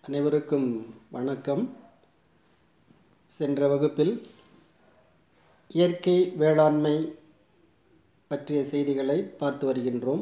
அனைவருக்கும் வணக்கம் சென்ற வகுப்பில் இயற்கை வேளாண்மை பற்றிய செய்திகளை பார்த்து வருகின்றோம்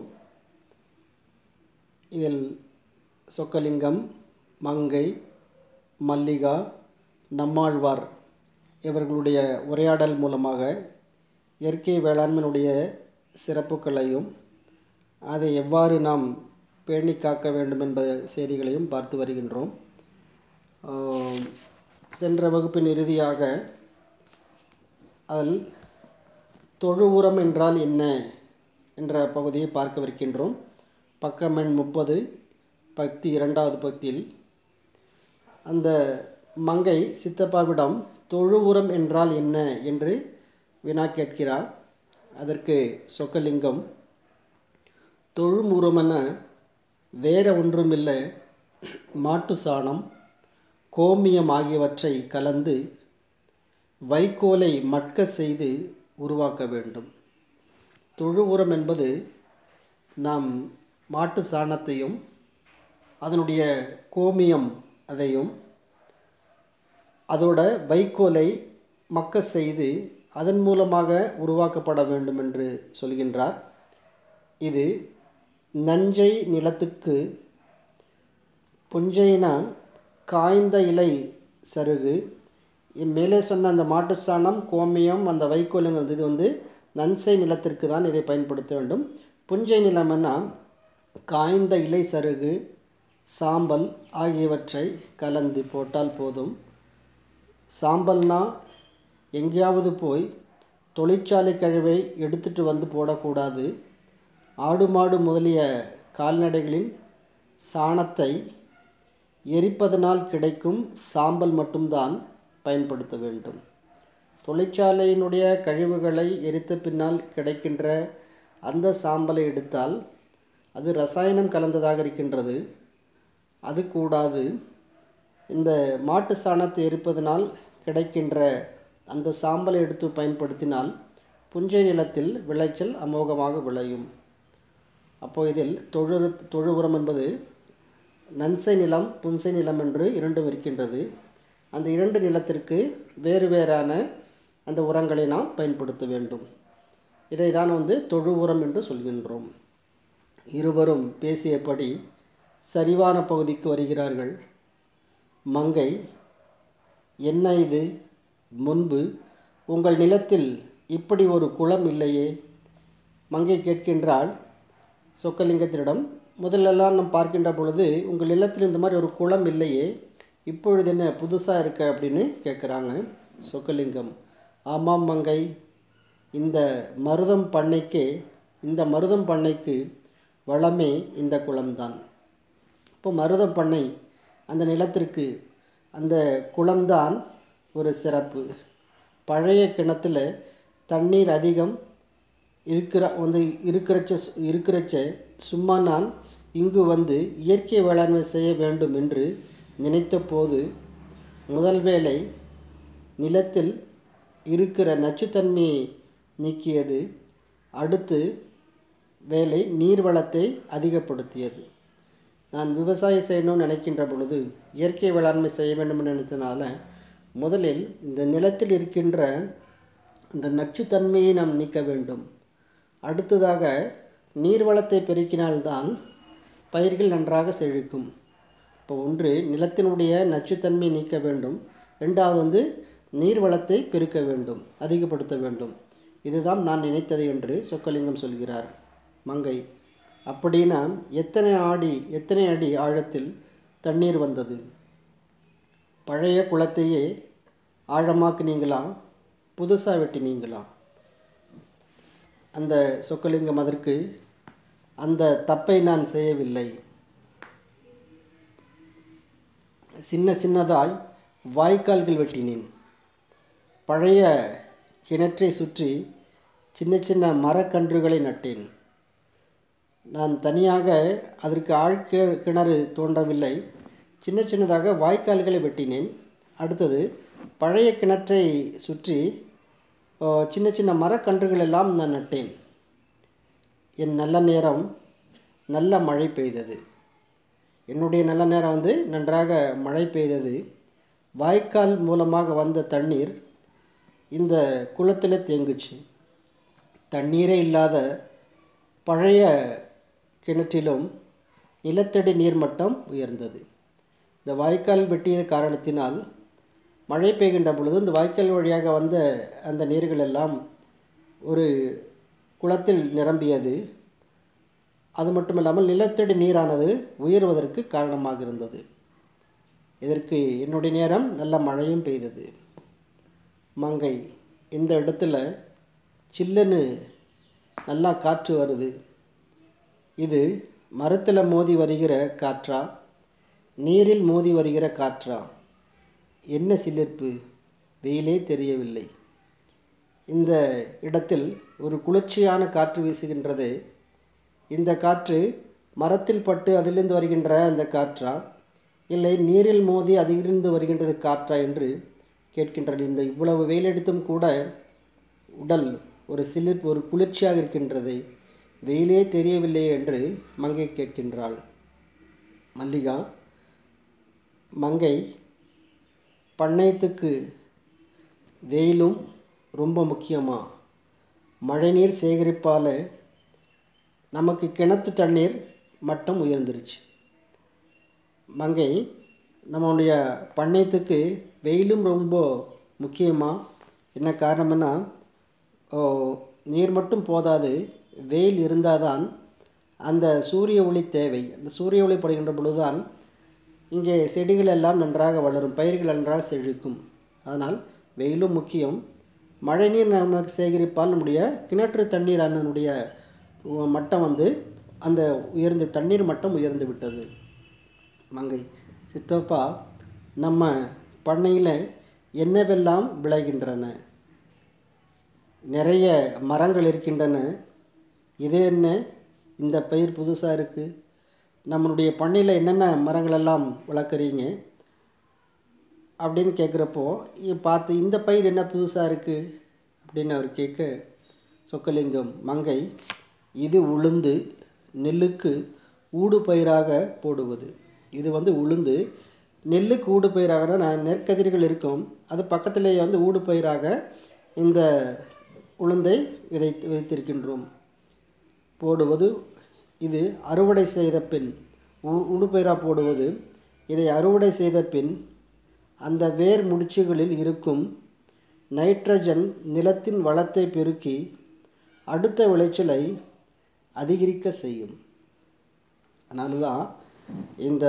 இதில் சொக்கலிங்கம் மங்கை மல்லிகா நம்மாழ்வார் இவர்களுடைய உரையாடல் மூலமாக இயற்கை வேளாண்மையினுடைய சிறப்புகளையும் அதை எவ்வாறு நாம் பேணி காக்க வேண்டும் என்ப செய்திகளையும் பார்த்து வருகின்றோம் ஆம், சென்ற வகுப்பின் இறுதியாக அதில் தொழு உரம் என்றால் என்ன என்ற பகுதியை பார்க்கவிருக்கின்றோம் பக்கம் எண் முப்பது பக்தி இரண்டாவது பக்தியில் அந்த மங்கை சித்தப்பாவிடம் தொழு உரம் என்றால் என்ன என்று வினா கேட்கிறார் அதற்கு சொக்கலிங்கம் தொழும் உரமென வேற ஒன்றுமில்லை மாட்டு சாணம் கோமியம் ஆகியவற்றை கலந்து வைக்கோலை மட்க செய்து உருவாக்க வேண்டும் தொழு உரம் என்பது நாம் மாட்டு சாணத்தையும் அதனுடைய கோமியம் அதையும் அதோட வைக்கோலை மக்க செய்து அதன் மூலமாக உருவாக்கப்பட வேண்டும் என்று சொல்கின்றார் இது நஞ்சை நிலத்துக்கு புஞ்சைனா காய்ந்த இலை சருகு இ- மேலே சொன்ன அந்த மாட்டு சாணம் கோமியம் அந்த வைக்கோலுங்கிறது இது வந்து நன்சை நிலத்திற்கு தான் இதை பயன்படுத்த வேண்டும் புஞ்சை நிலம்னா காய்ந்த இலை சருகு சாம்பல் ஆகியவற்றை கலந்து போட்டால் போதும் சாம்பல்னா எங்கேயாவது போய் தொழிற்சாலை கழிவை எடுத்துட்டு வந்து போடக்கூடாது ஆடு மாடு முதலிய கால்நடைகளின் சாணத்தை எரிப்பதனால் கிடைக்கும் சாம்பல் மட்டும்தான் பயன்படுத்த வேண்டும் தொழிற்சாலையினுடைய கழிவுகளை எரித்த பின்னால் கிடைக்கின்ற அந்த சாம்பலை எடுத்தால் அது ரசாயனம் கலந்ததாக இருக்கின்றது அது கூடாது இந்த மாட்டு சாணத்தை எரிப்பதனால் கிடைக்கின்ற அந்த சாம்பலை எடுத்து பயன்படுத்தினால் புஞ்சை நிலத்தில் விளைச்சல் அமோகமாக விளையும் அப்போ இதில் தொழு தொழு உரம் என்பது நன்சை நிலம் புன்சை நிலம் என்று இரண்டும் இருக்கின்றது அந்த இரண்டு நிலத்திற்கு வேறு வேறான அந்த உரங்களை நாம் பயன்படுத்த வேண்டும் இதை தான் வந்து தொழு உரம் என்று சொல்கின்றோம் இருவரும் பேசியபடி சரிவான பகுதிக்கு வருகிறார்கள் மங்கை என்ன இது முன்பு உங்கள் நிலத்தில் இப்படி ஒரு குளம் இல்லையே மங்கை கேட்கின்றாள் சொக்கலிங்கத்தினிடம் முதல்லலாம் நாம் பார்க்கின்ற பொழுது உங்கள் நிலத்தில் இந்த மாதிரி ஒரு குளம் இல்லையே இப்பொழுது என்ன புதுசாக இருக்க அப்படின்னு கேட்குறாங்க சொக்கலிங்கம் ஆமாம் மங்கை இந்த மருதம் பண்ணைக்கு இந்த மருதம் பண்ணைக்கு வளமே இந்த குளம்தான் இப்போ மருதம் பண்ணை அந்த நிலத்திற்கு அந்த குளம்தான் ஒரு சிறப்பு பழைய கிணத்துல தண்ணீர் அதிகம் இருக்கிற வந்து இருக்கிறச்ச இருக்கிறச்ச சும்மா நான் இங்கு வந்து இயற்கை வேளாண்மை செய்ய வேண்டும் என்று நினைத்த போது முதல் வேளை நிலத்தில் இருக்கிற நச்சுத்தன்மையை நீக்கியது அடுத்து வேலை நீர்வளத்தை அதிகப்படுத்தியது நான் விவசாயம் செய்யணும்னு நினைக்கின்ற பொழுது இயற்கை வேளாண்மை செய்ய வேண்டும் என்று நினைத்தனால முதலில் இந்த நிலத்தில் இருக்கின்ற அந்த நச்சுத்தன்மையை நாம் நீக்க வேண்டும் அடுத்ததாக நீர்வளத்தை பெருக்கினால்தான் பயிர்கள் நன்றாக செழிக்கும் இப்போ ஒன்று நிலத்தினுடைய நச்சுத்தன்மை நீக்க வேண்டும் ரெண்டாவது வந்து நீர்வளத்தை பெருக்க வேண்டும் அதிகப்படுத்த வேண்டும் இதுதான் நான் நினைத்தது என்று சொக்கலிங்கம் சொல்கிறார் மங்கை அப்படின்னா எத்தனை ஆடி எத்தனை அடி ஆழத்தில் தண்ணீர் வந்தது பழைய குளத்தையே ஆழமாக்குனீங்களா புதுசாக வெட்டினீங்களா அந்த சொக்கலிங்கம் அதற்கு அந்த தப்பை நான் செய்யவில்லை சின்ன சின்னதாய் வாய்க்கால்கள் வெட்டினேன் பழைய கிணற்றை சுற்றி சின்ன சின்ன மரக்கன்றுகளை நட்டேன் நான் தனியாக அதற்கு ஆழ் கி- கிணறு தோன்றவில்லை சின்ன சின்னதாக வாய்க்கால்களை வெட்டினேன் அடுத்தது பழைய கிணற்றை சுற்றி ஆ, சின்ன சின்ன மரக்கன்றுகள் எல்லாம் நான் நட்டேன் என் நல்ல நேரம் நல்ல மழை பெய்தது என்னுடைய நல்ல நேரம் வந்து நன்றாக மழை பெய்தது வாய்க்கால் மூலமாக வந்த தண்ணீர் இந்த குளத்தில் தேங்குச்சு தண்ணீரே இல்லாத பழைய கிணற்றிலும் நிலத்தடி நீர்மட்டம் உயர்ந்தது இந்த வாய்க்கால் வெட்டிய காரணத்தினால் மழை பெய்கின்ற பொழுது இந்த வாய்க்கால் வழியாக வந்த அந்த நீர்கள் எல்லாம் ஒரு குளத்தில் நிரம்பியது அது மட்டுமில்லாமல் நிலத்தடி நீரானது உயர்வதற்கு காரணமாக இருந்தது இதற்கு என்னுடைய நேரம் நல்ல மழையும் பெய்தது மங்கை இந்த இடத்துல சில்லுன்னு நல்லா காற்று வருது இது மரத்தில் மோதி வருகிற காற்றா நீரில் மோதி வருகிற காற்றா என்ன சிலிர்ப்பு வெயிலே தெரியவில்லை இந்த இடத்தில் ஒரு குளிர்ச்சியான காற்று வீசுகின்றது இந்த காற்று மரத்தில் பட்டு அதிலிருந்து வருகின்ற அந்த காற்றா இல்லை நீரில் மோதி அதிலிருந்து வருகின்றது காற்றா என்று கேட்கின்றது இந்த இவ்வளவு வெயிலடித்தும் கூட உடல் ஒரு சிலிர்ப்பு ஒரு குளிர்ச்சியாக இருக்கின்றது வெயிலே தெரியவில்லை என்று மங்கை கேட்கின்றாள் மல்லிகா மங்கை பண்ணையத்துக்கு வெயிலும் ரொம்ப முக்கியமா மழைநீர் சேகரிப்பால் நமக்கு கிணத்து தண்ணீர் மட்டம் உயர்ந்துருச்சு மங்கை நம்மளுடைய பண்ணையத்துக்கு வெயிலும் ரொம்ப முக்கியமாக என்ன காரணம்னா ஓ, நீர் மட்டும் போதாது வெயில் இருந்தால் தான் அந்த சூரிய ஒளி தேவை அந்த சூரிய ஒளி படுகின்ற பொழுதுதான் இங்கே செடிகள் எல்லாம் நன்றாக வளரும் பயிர்கள் நன்றாக செழிக்கும் அதனால் வெயிலும் முக்கியம் மழைநீர் நமக்கு சேகரிப்பால் நம்முடைய கிணற்று தண்ணீரானனுடைய உ- மட்டம் வந்து அந்த உயர்ந்து தண்ணீர் மட்டம் உயர்ந்து விட்டது மங்கை சித்தப்பா நம்ம பண்ணையில் என்னவெல்லாம் விளைகின்றன நிறைய மரங்கள் இருக்கின்றன இது என்ன இந்த பயிர் புதுசாக இருக்குது நம்மளுடைய பண்ணையில் என்னென்ன மரங்களெல்லாம் வளர்க்குறீங்க அப்படின்னு கேட்குறப்போ இ- பார்த்து இந்த பயிர் என்ன புதுசாக இருக்குது அப்படின்னு அவர் கேட்க சொக்கலிங்கம் மங்கை இது உளுந்து நெல்லுக்கு ஊடு பயிராக போடுவது இது வந்து உளுந்து நெல்லுக்கு ஊடு பயிராக நான் நெற்கதிர்கள் இருக்கும் அது பக்கத்திலேயே வந்து ஊடு பயிராக இந்த உளுந்தை விதை விதைத்திருக்கின்றோம் போடுவது இது அறுவடை செய்த பின் உ- உடுபயிராக போடுவது இதை அறுவடை செய்த பின் அந்த வேர் முடிச்சுகளில் இருக்கும் நைட்ரஜன் நிலத்தின் வளத்தை பெருக்கி அடுத்த விளைச்சலை அதிகரிக்க செய்யும் அதனால தான் இந்த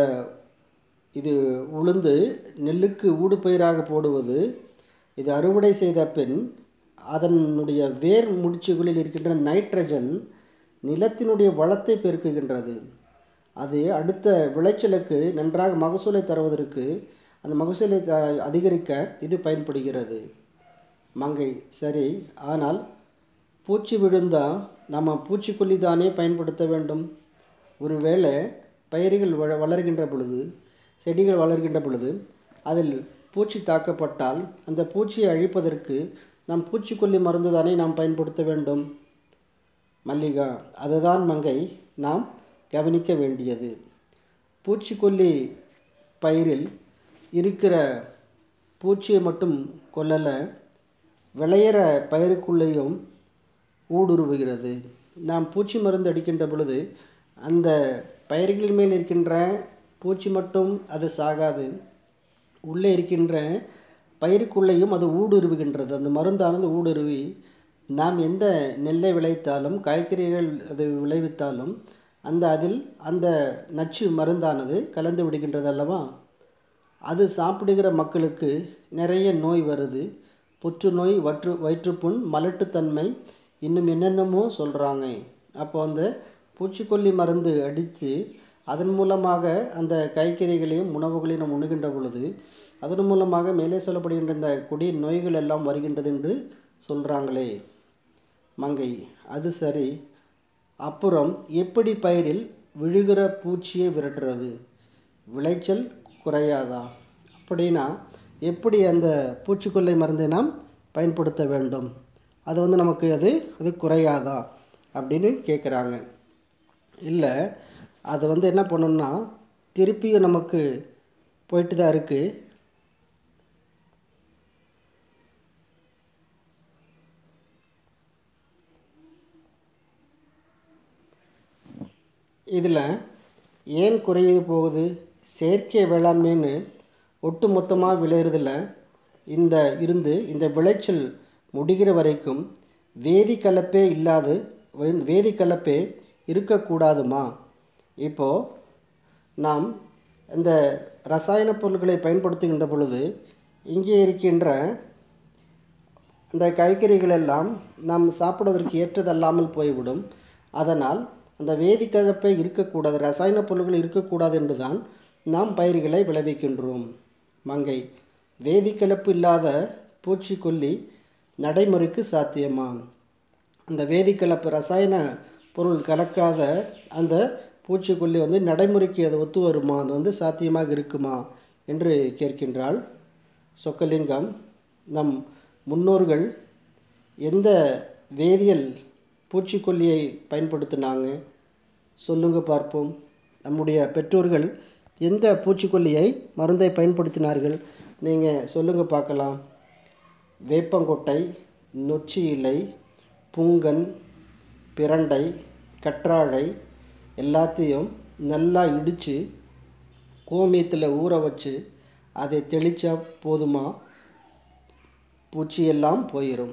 இது உளுந்து நெல்லுக்கு ஊடுபயிராக போடுவது இது அறுவடை செய்த பின் அதனுடைய வேர் முடிச்சுகளில் இருக்கின்ற நைட்ரஜன் நிலத்தினுடைய வளத்தை பெருக்குகின்றது அது அடுத்த விளைச்சலுக்கு நன்றாக மகசூலை தருவதற்கு அந்த மகசூலை த- அதிகரிக்க இது பயன்படுகிறது மங்கை சரி ஆனால் பூச்சி விழுந்தால் நம்ம பூச்சிக்கொல்லி தானே பயன்படுத்த வேண்டும் ஒருவேளை பயிர்கள் வள வளர்கின்ற பொழுது செடிகள் வளர்கின்ற பொழுது அதில் பூச்சி தாக்கப்பட்டால் அந்த பூச்சியை அழிப்பதற்கு நாம் பூச்சிக்கொல்லி மருந்து தானே நாம் பயன்படுத்த வேண்டும் மல்லிகா அதுதான் மங்கை நாம் கவனிக்க வேண்டியது பூச்சிக்கொல்லி பயிரில் இருக்கிற பூச்சியை மட்டும் கொல்லலை விளையிற பயிருக்குள்ளேயும் ஊடுருவுகிறது நாம் பூச்சி மருந்து அடிக்கின்ற பொழுது அந்த பயிர்களின் மேல் இருக்கின்ற பூச்சி மட்டும் அது சாகாது உள்ளே இருக்கின்ற பயிருக்குள்ளேயும் அது ஊடுருவுகின்றது அந்த மருந்தானது ஊடுருவி நாம் எந்த நெல்லை விளைத்தாலும் காய்கறிகள் அது விளைவித்தாலும் அந்த அதில் அந்த நச்சு மருந்தானது கலந்து விடுகின்றது அல்லவா அது சாப்பிடுகிற மக்களுக்கு நிறைய நோய் வருது புற்றுநோய் வற்று வயிற்றுப்புண் மலட்டுத்தன்மை இன்னும் என்னென்னமோ சொல்கிறாங்க அப்போ அந்த பூச்சிக்கொல்லி மருந்து அடித்து அதன் மூலமாக அந்த காய்கறிகளையும் உணவுகளையும் நாம் உண்ணுகின்ற பொழுது அதன் மூலமாக மேலே சொல்லப்படுகின்ற இந்த கொடிய நோய்கள் எல்லாம் வருகின்றது என்று சொல்கிறாங்களே மங்கை அது சரி அப்புறம் எப்படி பயிரில் விழுகிற பூச்சியை விரட்டுறது விளைச்சல் குறையாதா அப்படின்னா எப்படி அந்த பூச்சிக்கொல்லி மருந்தை நாம் பயன்படுத்த வேண்டும் அது வந்து நமக்கு அது அது குறையாதா அப்படின்னு கேட்குறாங்க இல்லை அது வந்து என்ன பண்ணணும்னா திருப்பியும் நமக்கு போயிட்டு தான் இருக்குது இதில் ஏன் குறையுது போகுது செயற்கை வேளாண்மைன்னு ஒட்டு மொத்தமாக விளையிறதில் இந்த இருந்து இந்த விளைச்சல் முடிகிற வரைக்கும் வேதி கலப்பே இல்லாது வே- வேதி கலப்பே இருக்கக்கூடாதுமா இப்போது நாம் இந்த ரசாயன பொருட்களை பயன்படுத்துகின்ற பொழுது இங்கே இருக்கின்ற இந்த காய்கறிகள் எல்லாம் நாம் சாப்பிடுவதற்கு ஏற்றதல்லாமல் போய்விடும் அதனால் அந்த வேதிக்கலப்பை இருக்கக்கூடாது ரசாயன பொருட்கள் இருக்கக்கூடாது என்றுதான் நாம் பயிர்களை விளைவிக்கின்றோம் மங்கை வேதிக்கலப்பு இல்லாத பூச்சிக்கொல்லி நடைமுறைக்கு சாத்தியமா அந்த வேதிக்கலப்பு ரசாயன பொருள் கலக்காத அந்த பூச்சிக்கொல்லி வந்து நடைமுறைக்கு அது ஒத்து வருமா அது வந்து சாத்தியமாக இருக்குமா என்று கேட்கின்றாள் சொக்கலிங்கம் நம் முன்னோர்கள் எந்த வேதியியல் பூச்சிக்கொல்லியை பயன்படுத்தினாங்க சொல்லுங்க பார்ப்போம் நம்முடைய பெற்றோர்கள் எந்த பூச்சிக்கொல்லியை மருந்தை பயன்படுத்தினார்கள் நீங்கள் சொல்லுங்க பார்க்கலாம் வேப்பங்கொட்டை நொச்சி இலை புங்கன் பிரண்டை கற்றாழை எல்லாத்தையும் நல்லா இடித்து கோமியத்தில் ஊற வச்சு அதை தெளித்தா போதுமா பூச்சியெல்லாம் போயிடும்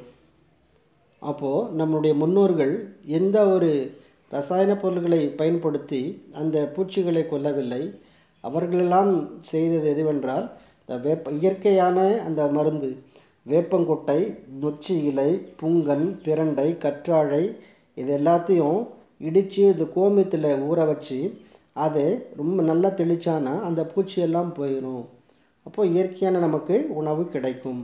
அப்போது நம்முடைய முன்னோர்கள் எந்த ஒரு ரசாயன பொருள்களை பயன்படுத்தி அந்த பூச்சிகளை கொல்லவில்லை அவர்களெல்லாம் செய்தது எதுவென்றால் இந்த வேப்ப இயற்கையான அந்த மருந்து வேப்பங்கொட்டை நொச்சி இலை புங்கன் பிரண்டை கற்றாழை இது எல்லாத்தையும் இடித்து இந்த கோமியத்தில் ஊற வச்சு அதை ரொம்ப நல்லா தெளிச்சானா அந்த பூச்சியெல்லாம் போயிடும் அப்போது இயற்கையான நமக்கு உணவு கிடைக்கும்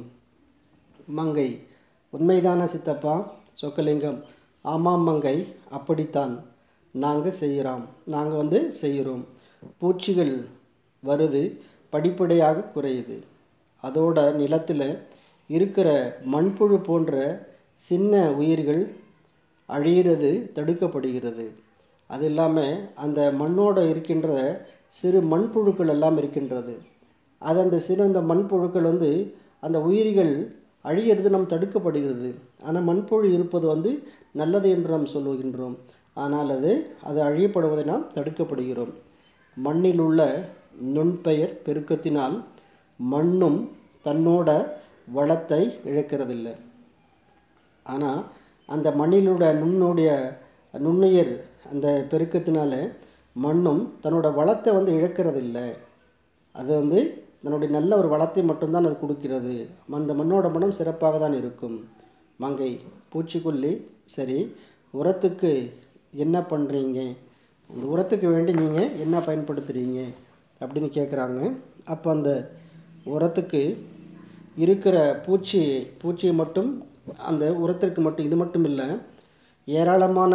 மங்கை உண்மைதானா சித்தப்பா சொக்கலிங்கம் ஆமாம் மங்கை அப்படித்தான் நாங்கள் செய்கிறோம் நாங்கள் வந்து செய்கிறோம் பூச்சிகள் வருது படிப்படியாக குறையுது அதோட நிலத்தில் இருக்கிற மண்புழு போன்ற சின்ன உயிர்கள் அழியிறது தடுக்கப்படுகிறது அது இல்லாமல் அந்த மண்ணோட இருக்கின்ற சிறு மண்புழுக்கள் எல்லாம் இருக்கின்றது அது அந்த சிறு அந்த மண்புழுக்கள் வந்து அந்த உயிரிகள் அழியிறது நம் தடுக்கப்படுகிறது ஆனால் மண்புழு இருப்பது வந்து நல்லது என்று நாம் சொல்லுகின்றோம் ஆனால் அது அது அழியப்படுவதை நாம் தடுக்கப்படுகிறோம் மண்ணில் உள்ள நுண்பெயர் பெருக்கத்தினால் மண்ணும் தன்னோட வளத்தை இழக்கிறதில்லை ஆனால் அந்த மண்ணிலுடைய நுண்ணுடைய நுண்ணுயிர் அந்த பெருக்கத்தினால மண்ணும் தன்னோட வளத்தை வந்து இழக்கிறதில்லை அது வந்து தன்னுடைய நல்ல ஒரு வளத்தை மட்டும்தான் அது கொடுக்கிறது அந்த மண்ணோட மனம் சிறப்பாக தான் இருக்கும் மங்கை பூச்சிக்கொல்லி சரி உரத்துக்கு என்ன பண்ணுறீங்க இந்த உரத்துக்கு வேண்டி நீங்கள் என்ன பயன்படுத்துகிறீங்க அப்படின்னு கேட்குறாங்க அப்போ அந்த உரத்துக்கு இருக்கிற பூச்சி பூச்சியை மட்டும் அந்த உரத்திற்கு மட்டும் இது மட்டும் இல்லை ஏராளமான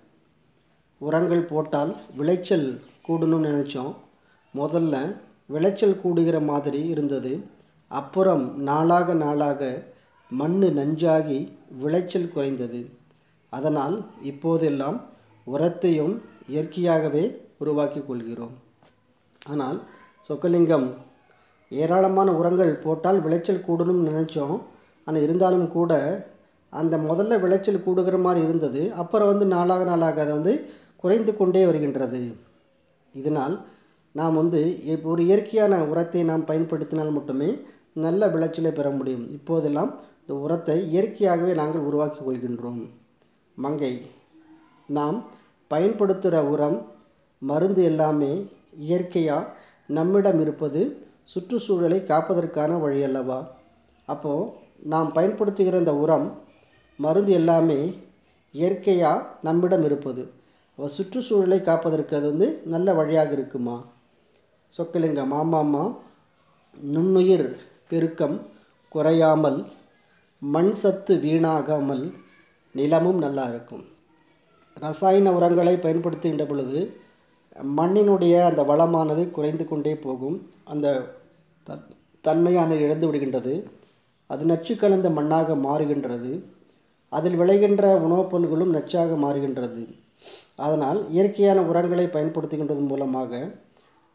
உரங்கள் போட்டால் விளைச்சல் கூடணும்னு நினச்சோம் முதல்ல விளைச்சல் கூடுகிற மாதிரி இருந்தது அப்புறம் நாளாக நாளாக மண் நஞ்சாகி விளைச்சல் குறைந்தது அதனால் இப்போதெல்லாம் உரத்தையும் இயற்கையாகவே உருவாக்கி கொள்கிறோம் ஆனால் சொக்கலிங்கம் ஏராளமான உரங்கள் போட்டால் விளைச்சல் கூடணும்னு நினச்சோம் ஆனால் இருந்தாலும் கூட அந்த முதல்ல விளைச்சல் கூடுகிற மாதிரி இருந்தது அப்புறம் வந்து நாளாக நாளாக அதை வந்து குறைந்து கொண்டே வருகின்றது இதனால் நாம் வந்து இப்போ ஒரு இயற்கையான உரத்தை நாம் பயன்படுத்தினால் மட்டுமே நல்ல விளைச்சலை பெற முடியும் இப்போதெல்லாம் இந்த உரத்தை இயற்கையாகவே நாங்கள் உருவாக்கி கொள்கின்றோம் மங்கை நாம் பயன்படுத்துகிற உரம் மருந்து எல்லாமே இயற்கையாக நம்மிடம் இருப்பது சுற்றுச்சூழலை காப்பதற்கான வழி அல்லவா அப்போது நாம் பயன்படுத்துகிற இந்த உரம் மருந்து எல்லாமே இயற்கையாக நம்மிடம் இருப்பது அப்போ சுற்றுச்சூழலை காப்பதற்கு அது வந்து நல்ல வழியாக இருக்குமா சொக்கலிங்கம் ஆமாம்மா நுண்ணுயிர் பெருக்கம் குறையாமல் மண் சத்து வீணாகாமல் நிலமும் நல்லா இருக்கும் ரசாயன உரங்களை பயன்படுத்துகின்ற பொழுது மண்ணினுடைய அந்த வளமானது குறைந்து கொண்டே போகும் அந்த த- தன்மையானது இழந்து விடுகின்றது அது நச்சு கலந்த மண்ணாக மாறுகின்றது அதில் விளைகின்ற உணவுப் பொருள்களும் நச்சாக மாறுகின்றது அதனால் இயற்கையான உரங்களை பயன்படுத்துகின்றது மூலமாக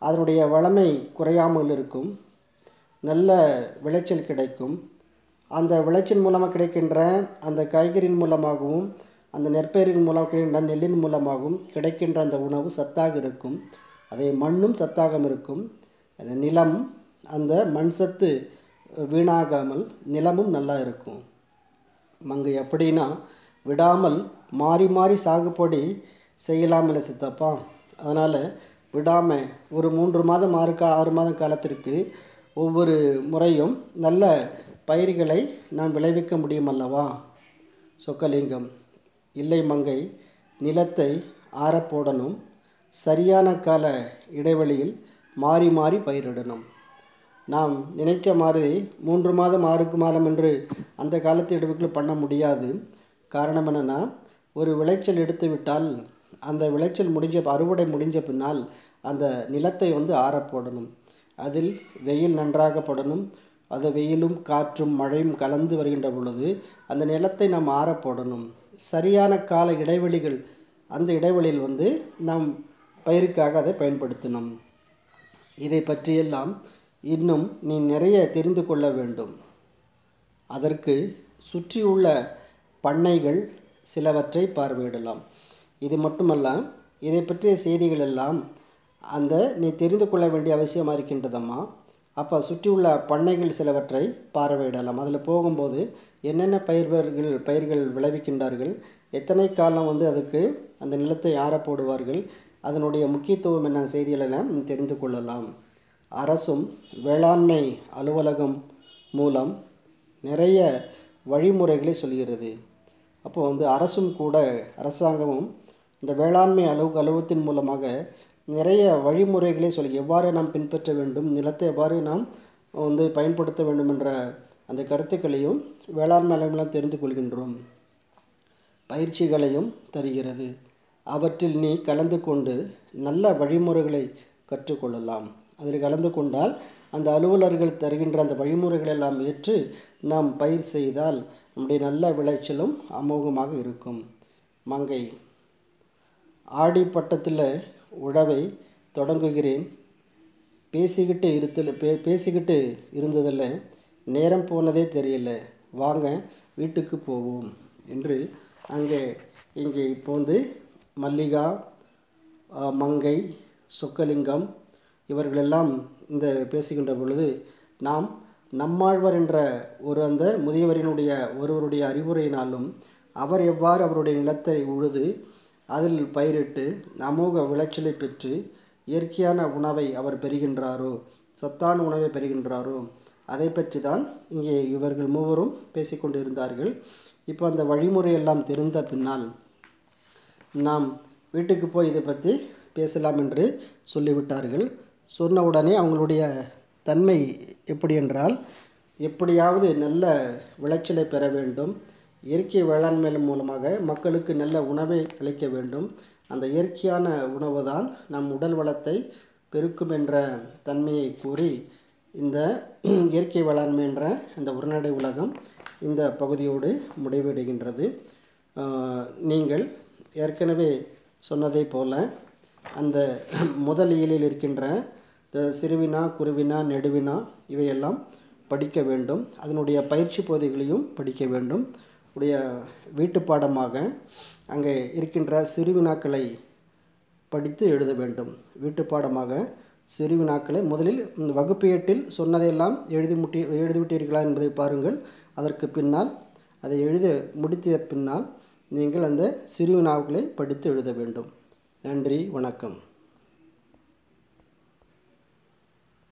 அதனுடைய வளமை குறையாமல் இருக்கும் நல்ல விளைச்சல் கிடைக்கும் அந்த விளைச்சல் மூலமாக கிடைக்கின்ற அந்த காய்கறியின் மூலமாகவும் அந்த நெற்பயிரின் மூலம் கிடைக்கின்ற நெல்லின் மூலமாகவும் கிடைக்கின்ற அந்த உணவு சத்தாக இருக்கும் அதே மண்ணும் சத்தாக இருக்கும் அந்த நிலம் அந்த மண் சத்து வீணாகாமல் நிலமும் நல்லா இருக்கும் மங்கை எப்படின்னா விடாமல் மாறி மாறி சாகுபடி செய்யலாமில்ல சித்தப்பா அதனால் விடாமல் ஒரு மூன்று மாதம் ஆறு கா ஆறு மாதம் காலத்திற்கு ஒவ்வொரு முறையும் நல்ல பயிர்களை நாம் விளைவிக்க முடியும் அல்லவா சொக்கலிங்கம் இல்லை மங்கை நிலத்தை ஆறப்போடணும் சரியான கால இடைவெளியில் மாறி மாறி பயிரிடணும் நாம் நினைக்க மாதிரி மூன்று மாதம் ஆறுக்கு மாதம் என்று அந்த காலத்து இடைவெளிக்குள் பண்ண முடியாது காரணம் என்னென்னா ஒரு விளைச்சல் எடுத்து விட்டால் அந்த விளைச்சல் முடிஞ்ச அறுவடை முடிஞ்ச பின்னால் அந்த நிலத்தை வந்து ஆறப்போடணும் அதில் வெயில் நன்றாக படணும் அந்த வெயிலும் காற்றும் மழையும் கலந்து வருகின்ற பொழுது அந்த நிலத்தை நாம் ஆறப்போடணும் சரியான கால இடைவெளிகள் அந்த இடைவெளியில் வந்து நாம் பயிருக்காக அதை பயன்படுத்தணும் இதை பற்றியெல்லாம் இன்னும் நீ நிறைய தெரிந்து கொள்ள வேண்டும் அதற்கு சுற்றியுள்ள பண்ணைகள் சிலவற்றை பார்வையிடலாம் இது மட்டுமல்ல இதை பற்றிய செய்திகள் எல்லாம் அந்த நீ தெரிந்து கொள்ள வேண்டிய அவசியமாக இருக்கின்றதம்மா அப்போ சுற்றியுள்ள பண்ணைகள் சிலவற்றை பார்வையிடலாம் அதில் போகும்போது என்னென்ன பயிர்கள் பயிர்கள் விளைவிக்கின்றார்கள் எத்தனை காலம் வந்து அதுக்கு அந்த நிலத்தை ஆற போடுவார்கள் அதனுடைய முக்கியத்துவம் என்ன செய்திகளெல்லாம் நீ தெரிந்து கொள்ளலாம் அரசும் வேளாண்மை அலுவலகம் மூலம் நிறைய வழிமுறைகளை சொல்கிறது அப்போ வந்து அரசும் கூட அரசாங்கமும் இந்த வேளாண்மை அலுவ அலுவலகத்தின் மூலமாக நிறைய வழிமுறைகளை சொல்லி எவ்வாறு நாம் பின்பற்ற வேண்டும் நிலத்தை எவ்வாறு நாம் வந்து பயன்படுத்த வேண்டும் என்ற அந்த கருத்துக்களையும் வேளாண்மை அலுவலகம் தெரிந்து கொள்கின்றோம் பயிற்சிகளையும் தருகிறது அவற்றில் நீ கலந்து கொண்டு நல்ல வழிமுறைகளை கற்றுக்கொள்ளலாம் அதில் கலந்து கொண்டால் அந்த அலுவலர்கள் தருகின்ற அந்த வழிமுறைகளை எல்லாம் ஏற்று நாம் பயிர் செய்தால் நம்முடைய நல்ல விளைச்சலும் அமோகமாக இருக்கும் மங்கை ஆடி பட்டத்தில் உழவை தொடங்குகிறேன் பேசிக்கிட்டு இருத்தல் பே பேசிக்கிட்டு இருந்ததில் நேரம் போனதே தெரியல வாங்க வீட்டுக்கு போவோம் என்று அங்கே இங்கே இப்போ வந்து மல்லிகா மங்கை சொக்கலிங்கம் இவர்களெல்லாம் இந்த பேசுகின்ற பொழுது நாம் நம்மாழ்வார் என்ற ஒரு அந்த முதியவரினுடைய ஒருவருடைய அறிவுரையினாலும் அவர் எவ்வாறு அவருடைய நிலத்தை உழுது அதில் பயிரிட்டு அமோக விளைச்சலை பெற்று இயற்கையான உணவை அவர் பெறுகின்றாரோ சத்தான உணவை பெறுகின்றாரோ அதை பற்றி தான் இங்கே இவர்கள் மூவரும் பேசிக்கொண்டிருந்தார்கள் இப்போ அந்த வழிமுறையெல்லாம் தெரிந்த பின்னால் நாம் வீட்டுக்கு போய் இதை பற்றி பேசலாம் என்று சொல்லிவிட்டார்கள் சொன்ன உடனே அவங்களுடைய தன்மை எப்படி என்றால் எப்படியாவது நல்ல விளைச்சலை பெற வேண்டும் இயற்கை வேளாண்மை மூலமாக மக்களுக்கு நல்ல உணவை அளிக்க வேண்டும் அந்த இயற்கையான உணவு தான் நம் உடல் வளத்தை பெருக்கும் என்ற தன்மையை கூறி இந்த இயற்கை வேளாண்மை என்ற இந்த உரைநடை உலகம் இந்த பகுதியோடு முடிவடைகின்றது நீங்கள் ஏற்கனவே சொன்னதை போல அந்த முதல் இயலில் இருக்கின்ற இந்த சிறுவினா குருவினா நெடுவினா இவையெல்லாம் படிக்க வேண்டும் அதனுடைய பயிற்சி பகுதிகளையும் படிக்க வேண்டும் உடைய வீட்டு பாடமாக அங்கே இருக்கின்ற சிறுவினாக்களை படித்து எழுத வேண்டும் வீட்டு பாடமாக சிறுவினாக்களை முதலில் வகுப்பு எட்டில் சொன்னதையெல்லாம் எழுதி முட்டி எழுதிவிட்டீர்களா என்பதை பாருங்கள் அதற்கு பின்னால் அதை எழுத முடித்த பின்னால் நீங்கள் அந்த சிறுவினாக்களை படித்து எழுத வேண்டும் நன்றி வணக்கம்